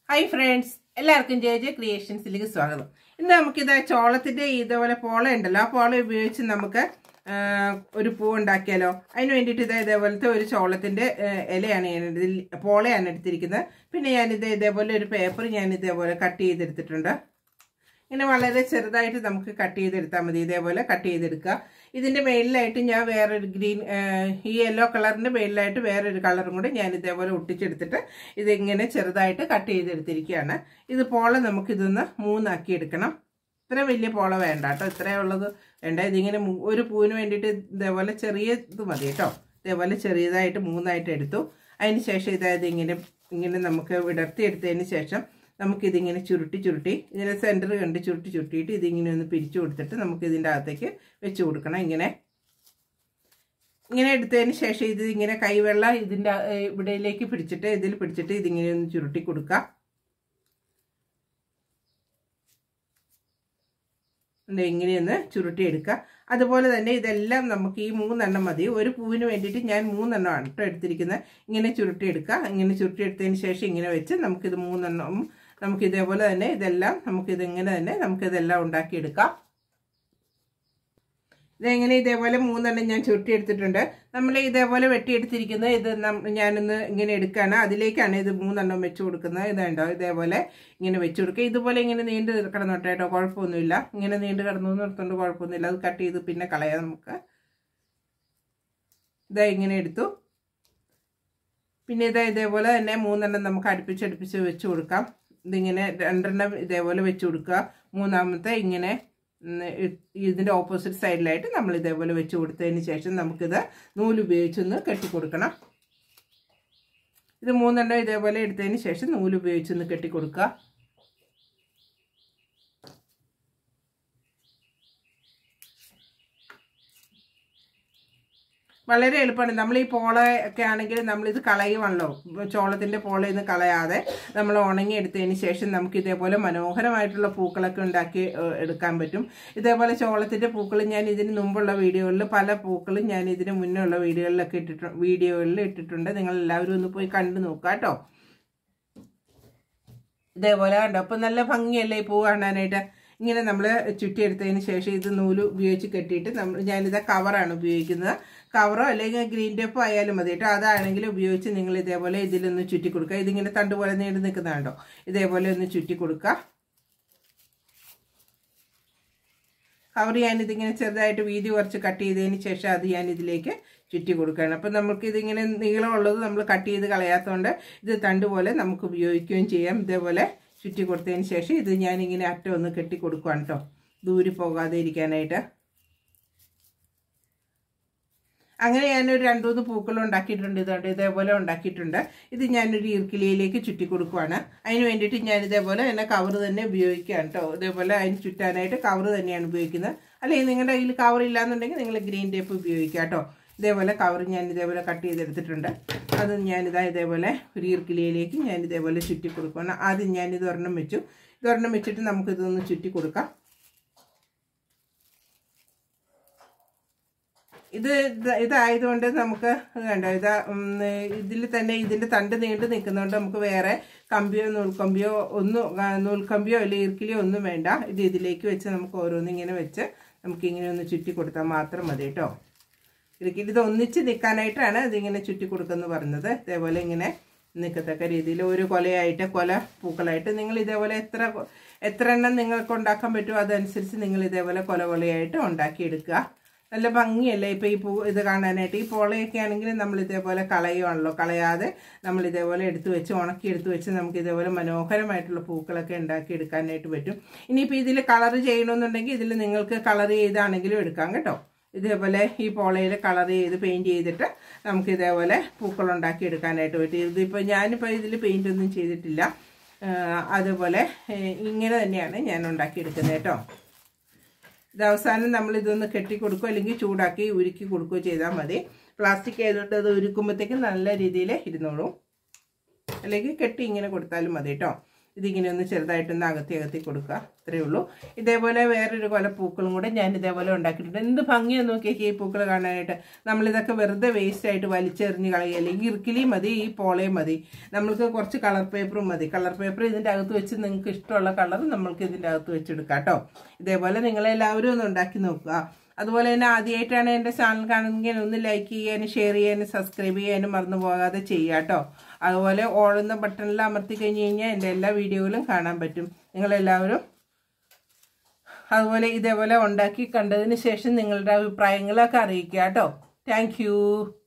hi friends എല്ലാവർക്കും J J ക്രിയേഷൻസിലേക്ക് സ്വാഗതം ഇന്ന് നമുക്കിത് ചോളത്തിന്റെ ഇതേപോലെ പോള ഉണ്ടല്ലോ ആ പോള ഉപയോഗിച്ച് നമുക്ക് ആ, ഒരു പൂ ഉണ്ടാക്കിയാലോ അതിന് വേണ്ടിയിട്ട് ഇത് ഇതേപോലത്തെ ഒരു ചോളത്തിന്റെ ആ, ഇലയാണ് ഞാൻ ഇതിൽ പോളയാണ് എടുത്തിരിക്കുന്നത് പിന്നെ ഞാനിത് ഇതേപോലെ ഒരു പേപ്പർ ഞാൻ ഇതേപോലെ കട്ട് ചെയ്തെടുത്തിട്ടുണ്ട് ഇങ്ങനെ വളരെ ചെറുതായിട്ട് നമുക്ക് കട്ട് ചെയ്തെടുത്താൽ മതി ഇതേപോലെ കട്ട് ചെയ്തെടുക്കുക ഇതിന്റെ മേളിലായിട്ട് ഞാൻ വേറൊരു ഗ്രീൻ ഈ യെല്ലോ കളറിന്റെ മേളിലായിട്ട് വേറൊരു കളറും കൂടി ഞാൻ ഇതേപോലെ ഒട്ടിച്ചെടുത്തിട്ട് ഇതിങ്ങനെ ചെറുതായിട്ട് കട്ട് ചെയ്തെടുത്തിരിക്കുകയാണ് ഇത് പോള നമുക്ക് ഇതൊന്ന് മൂന്നാക്കി എടുക്കണം ഇത്ര വലിയ പോള വേണ്ട കേട്ടോ ഇത്രയേ ഉള്ളത് വേണ്ട ഇതിങ്ങനെ മൂ- ഒരു പൂവിന് വേണ്ടിയിട്ട് ഇതേപോലെ ചെറിയ ഇത് മതി കേട്ടോ ഇതേപോലെ ചെറിയതായിട്ട് മൂന്നായിട്ട് എടുത്തു അതിന് ശേഷം ഇതായത് ഇങ്ങനെ ഇങ്ങനെ നമുക്ക് വിടർത്തി എടുത്തതിന് ശേഷം നമുക്കിതിങ്ങനെ ചുരുട്ടി ചുരുട്ടി ഇതിനെ സെൻറ്റർ കണ്ട് ചുരുട്ടി ചുരുട്ടിയിട്ട് ഇതിങ്ങനെ ഒന്ന് പിരിച്ചു കൊടുത്തിട്ട് നമുക്ക് ഇതിൻ്റെ അകത്തേക്ക് വെച്ച് കൊടുക്കണം ഇങ്ങനെ ഇങ്ങനെ എടുത്തതിന് ശേഷം ഇത് ഇങ്ങനെ കൈവെള്ള ഇതിൻ്റെ ഇവിടയിലേക്ക് പിടിച്ചിട്ട് ഇതിൽ പിടിച്ചിട്ട് ഇതിങ്ങനെ ഒന്ന് ചുരുട്ടി കൊടുക്കുക ദേ ഇങ്ങനെയൊന്ന് ചുരുട്ടിയെടുക്കുക അതുപോലെ തന്നെ ഇതെല്ലാം നമുക്ക് ഈ മൂന്നെണ്ണം മതി ഒരു പൂവിന് വേണ്ടിയിട്ട് ഞാൻ മൂന്നെണ്ണമാണ് കേട്ടോ എടുത്തിരിക്കുന്നത് ഇങ്ങനെ ചുരുട്ടിയെടുക്കുക ഇങ്ങനെ ചുരുട്ടിയെടുത്തതിന് ശേഷം ഇങ്ങനെ വെച്ച് നമുക്കിത് മൂന്നെണ്ണം നമുക്ക് ഇതേപോലെ തന്നെ ഇതെല്ലാം നമുക്കിതിങ്ങനെ തന്നെ നമുക്കിതെല്ലാം ഉണ്ടാക്കിയെടുക്കാം ഇതെങ്ങനെ ഇതേപോലെ മൂന്നെണ്ണം ഞാൻ ചുരുട്ടിയെടുത്തിട്ടുണ്ട് നമ്മൾ ഇതേപോലെ വെട്ടിയെടുത്തിരിക്കുന്നത് ഇത് നം- ഞാനിന്ന് ഇങ്ങനെ എടുക്കുകയാണ് അതിലേക്കാണ് ഇത് മൂന്നെണ്ണം വെച്ച് കൊടുക്കുന്നത് ഇതുണ്ടോ ഇതേപോലെ ഇങ്ങനെ വെച്ച് കൊടുക്കുക ഇതുപോലെ ഇങ്ങനെ നീണ്ടു കിടന്നോട്ടെ കേട്ടോ കുഴപ്പമൊന്നുമില്ല ഇങ്ങനെ നീണ്ടു കിടന്നു നിർത്തുകൊണ്ട് കുഴപ്പമൊന്നുമില്ല അത് കട്ട് ചെയ്ത് പിന്നെ കളയാം നമുക്ക് ഇതാ ഇങ്ങനെ എടുത്തു പിന്നെ ഇതാ ഇതേപോലെ തന്നെ മൂന്നെണ്ണം നമുക്ക് അടുപ്പിച്ചടുപ്പിച്ച് വെച്ച് കൊടുക്കാം ഇതിങ്ങനെ രണ്ടെണ്ണം ഇതേപോലെ വെച്ച് കൊടുക്കുക മൂന്നാമത്തെ ഇങ്ങനെ ഉം, ഇ- ഇതിന്റെ ഓപ്പോസിറ്റ് സൈഡിലായിട്ട് നമ്മൾ ഇതേപോലെ വെച്ച് കൊടുത്തതിന് ശേഷം നമുക്കിത് നൂലുപയോഗിച്ചൊന്ന് കെട്ടിക്കൊടുക്കണം ഇത് മൂന്നെണ്ണം ഇതേപോലെ എടുത്തതിന് ശേഷം നൂലുപയോഗിച്ചൊന്ന് കെട്ടിക്കൊടുക്കുക വളരെ എളുപ്പമാണ് നമ്മൾ ഈ പോള ഒക്കെ ആണെങ്കിൽ നമ്മളിത് കളയുവാണല്ലോ ചോളത്തിന്റെ പോളയിൽ നിന്ന് കളയാതെ നമ്മൾ ഉണങ്ങി എടുത്തതിന് ശേഷം നമുക്ക് ഇതേപോലെ മനോഹരമായിട്ടുള്ള പൂക്കളൊക്കെ ഉണ്ടാക്കി ഏഹ്, എടുക്കാൻ പറ്റും ഇതേപോലെ ചോളത്തിന്റെ പൂക്കൾ ഞാൻ ഇതിന് മുമ്പുള്ള വീഡിയോകളിൽ പല പൂക്കളും ഞാൻ ഇതിന് മുന്നേ ഉള്ള വീഡിയോകളിലൊക്കെ ഇട്ടിട്ടുണ്ട് വീഡിയോകളിൽ ഇട്ടിട്ടുണ്ട് നിങ്ങൾ എല്ലാവരും ഒന്ന് പോയി കണ്ടു നോക്കുക കേട്ടോ ഇതേപോലെ കണ്ടോ അപ്പം നല്ല ഭംഗിയല്ലേ ഈ പൂ കാണാനായിട്ട് ഇങ്ങനെ നമ്മൾ ചുറ്റിയെടുത്തതിന് ശേഷം ഇത് നൂല് ഉപയോഗിച്ച് കെട്ടിയിട്ട് നമ്മൾ ഞാനിത് കവറാണ് ഉപയോഗിക്കുന്നത് കവറോ അല്ലെങ്കിൽ ഗ്രീൻ ടേപ്പോ ആയാലും മതി കേട്ടോ അതാണെങ്കിൽ ഉപയോഗിച്ച് നിങ്ങൾ ഇതേപോലെ ഇതിലൊന്ന് ചുറ്റി കൊടുക്കുക ഇതിങ്ങനെ തണ്ട് പോലെ നീണ്ടു നിൽക്കുന്നതാണ്ടോ ഇതേപോലെ ഒന്ന് ചുറ്റി കൊടുക്കുക കവർ ഞാനിതിങ്ങനെ ചെറുതായിട്ട് വീതി കുറച്ച് കട്ട് ചെയ്തതിന് ശേഷം അത് ഞാൻ ഇതിലേക്ക് ചുറ്റി കൊടുക്കുകയാണ് അപ്പം നമുക്ക് ഇതിങ്ങനെ നീളമുള്ളത് നമ്മൾ കട്ട് ചെയ്ത് കളയാത്തതുകൊണ്ട് ഇത് തണ്ട് പോലെ നമുക്ക് ഉപയോഗിക്കുകയും ചെയ്യാം ഇതേപോലെ ചുറ്റി കൊടുത്തതിന് ശേഷം ഇത് ഞാനിങ്ങനെ അറ്റം ഒന്ന് കെട്ടി കൊടുക്കുകയാണ് കേട്ടോ ദൂരി പോകാതെ ഇരിക്കാനായിട്ട് അങ്ങനെ ഞാനൊരു രണ്ടു മൂന്ന് പൂക്കൾ ഉണ്ടാക്കിയിട്ടുണ്ട് ഇതുകൊണ്ട് ഇതേപോലെ ഉണ്ടാക്കിയിട്ടുണ്ട് ഇത് ഞാനൊരു ഈർക്കിലിയിലേക്ക് ചുറ്റി കൊടുക്കുവാണ് അതിന് വേണ്ടിയിട്ട് ഞാൻ ഇതേപോലെ എന്നെ കവർ തന്നെ ഉപയോഗിക്കുകയാണ് കേട്ടോ ഇതേപോലെ അതിന് ചുറ്റാനായിട്ട് കവർ തന്നെയാണ് ഉപയോഗിക്കുന്നത് അല്ലെങ്കിൽ നിങ്ങളുടെ കയ്യിൽ കവർ ഇല്ലാന്നുണ്ടെങ്കിൽ നിങ്ങൾ ഗ്രീൻ ടേപ്പ് ഉപയോഗിക്കുക കേട്ടോ ഇതേപോലെ കവർ ഞാൻ ഇതേപോലെ കട്ട് ചെയ്തെടുത്തിട്ടുണ്ട് അത് ഞാനിതാ ഇതേപോലെ ഒരു ഈർക്കിലിയിലേക്ക് ഞാൻ ഇതേപോലെ ചുറ്റി കൊടുക്കുകയാണ് ആദ്യം ഞാൻ ഇത് ഒരെണ്ണം വെച്ചു ഇതൊരെണ്ണം വെച്ചിട്ട് നമുക്കിതൊന്ന് ചുറ്റി കൊടുക്കാം ഇത് ഇത് ഇതായതുകൊണ്ട് നമുക്ക് വേണ്ട ഇത് ഇതിൽ തന്നെ ഇതിന്റെ തണ്ട് നീണ്ടു നിൽക്കുന്നതുകൊണ്ട് നമുക്ക് വേറെ കമ്പിയോ നൂൽക്കമ്പിയോ ഒന്നും ആ, നൂൽക്കമ്പിയോ അല്ലെങ്കിൽ ഇറുക്കിലിയോ ഒന്നും വേണ്ട ഇത് ഇതിലേക്ക് വെച്ച് നമുക്ക് ഓരോന്നും ഇങ്ങനെ വെച്ച് നമുക്ക് ഇങ്ങനെ ഒന്ന് ചുറ്റി കൊടുത്താൽ മാത്രം മതി കേട്ടോ ഇടുക്കിൽ ഇത് ഒന്നിച്ച് നിൽക്കാനായിട്ടാണ് ഇതിങ്ങനെ ചുറ്റി കൊടുക്കുന്നത് പറഞ്ഞത് ഇതേപോലെ ഇങ്ങനെ നിൽക്കത്തക്ക രീതിയിൽ ഒരു കൊലയായിട്ട് കൊല പൂക്കളായിട്ട് നിങ്ങൾ ഇതേപോലെ എത്ര കൊ- എത്ര എണ്ണം നിങ്ങൾക്ക് ഉണ്ടാക്കാൻ പറ്റുമോ അതനുസരിച്ച് നിങ്ങൾ ഇതേപോലെ കൊല കൊലയായിട്ട് ഉണ്ടാക്കിയെടുക്കുക നല്ല ഭംഗിയല്ലേ ഇപ്പം ഈ പൂ ഇത് കാണാനായിട്ട് ഈ പോളയൊക്കെ ആണെങ്കിൽ നമ്മൾ ഇതേപോലെ കളയുവാണല്ലോ കളയാതെ നമ്മൾ ഇതേപോലെ എടുത്തു വെച്ച് ഉണക്കി എടുത്തു വെച്ച് നമുക്ക് ഇതേപോലെ മനോഹരമായിട്ടുള്ള പൂക്കളൊക്കെ ഉണ്ടാക്കി എടുക്കാനായിട്ട് പറ്റും ഇനിയിപ്പോൾ ഇതിൽ കളർ ചെയ്യണമെന്നുണ്ടെങ്കിൽ ഇതിൽ നിങ്ങൾക്ക് കളർ ചെയ്താണെങ്കിലും എടുക്കാം കേട്ടോ ഇതേപോലെ ഈ പോളയിൽ കളർ ചെയ്ത് പെയിൻറ് ചെയ്തിട്ട് നമുക്ക് ഇതേപോലെ പൂക്കൾ ഉണ്ടാക്കി എടുക്കാനായിട്ട് പറ്റും ഇതിപ്പോൾ ഞാനിപ്പോൾ ഇതിൽ പെയിൻ്റ് ഒന്നും ചെയ്തിട്ടില്ല ആ, അതുപോലെ ഏ, ഇങ്ങനെ തന്നെയാണ് ഞാൻ ഉണ്ടാക്കിയെടുക്കുന്നത് കേട്ടോ ഇത് അവസാനം നമ്മൾ ഇതൊന്ന് കെട്ടി കൊടുക്കുകയോ അല്ലെങ്കിൽ ചൂടാക്കി ഉരുക്കി കൊടുക്കുകയോ ചെയ്താൽ മതി പ്ലാസ്റ്റിക് ആയതുകൊണ്ട് അത് ഉരുക്കുമ്പോഴത്തേക്കും നല്ല രീതിയിൽ ഇരുന്നോളും അല്ലെങ്കിൽ കെട്ടി ഇങ്ങനെ കൊടുത്താലും മതി കേട്ടോ ഇതിങ്ങനെ ഒന്ന് ചെറുതായിട്ടൊന്ന് അകത്തി അകത്തി കൊടുക്കുക ഇത്രയേ ഉള്ളൂ ഇതേപോലെ വേറൊരു കൊല പൂക്കളും കൂടെ ഞാൻ ഇതേപോലെ ഉണ്ടാക്കിയിട്ടുണ്ട് എന്ത് ഭംഗിയെന്ന് നോക്കിയൊക്കെ ഈ പൂക്കൾ കാണാനായിട്ട് നമ്മളിതൊക്കെ വെറുതെ വേസ്റ്റ് ആയിട്ട് വലിച്ചെറിഞ്ഞ് കളയുക അല്ലെങ്കിൽ ഇറുക്കിലി മതി ഈ പോളയും മതി നമ്മൾക്ക് കുറച്ച് കളർ പേപ്പറും മതി കളർ പേപ്പർ ഇതിൻ്റെ അകത്ത് വെച്ച് നിങ്ങൾക്ക് ഇഷ്ടമുള്ള കളർ നമ്മൾക്ക് ഇതിൻ്റെ അകത്ത് വെച്ചെടുക്കാം കേട്ടോ ഇതേപോലെ നിങ്ങളെല്ലാവരും ഒന്ന് ഉണ്ടാക്കി നോക്കുക അതുപോലെ തന്നെ ആദ്യമായിട്ടാണ് എൻ്റെ ചാനൽ കാണുന്നെങ്കിൽ ഒന്ന് ലൈക്ക് ചെയ്യാനും ഷെയർ ചെയ്യാനും സബ്സ്ക്രൈബ് ചെയ്യാനും മറന്നു പോകാതെ ചെയ്യുക കേട്ടോ അതുപോലെ ഓളുന്ന ബട്ടണിൽ അമർത്തി കഴിഞ്ഞ് കഴിഞ്ഞാൽ എൻ്റെ എല്ലാ വീഡിയോയിലും കാണാൻ പറ്റും നിങ്ങളെല്ലാവരും അതുപോലെ ഇതേപോലെ ഉണ്ടാക്കി കണ്ടതിന് ശേഷം നിങ്ങളുടെ അഭിപ്രായങ്ങളൊക്കെ അറിയിക്കുക കേട്ടോ താങ്ക്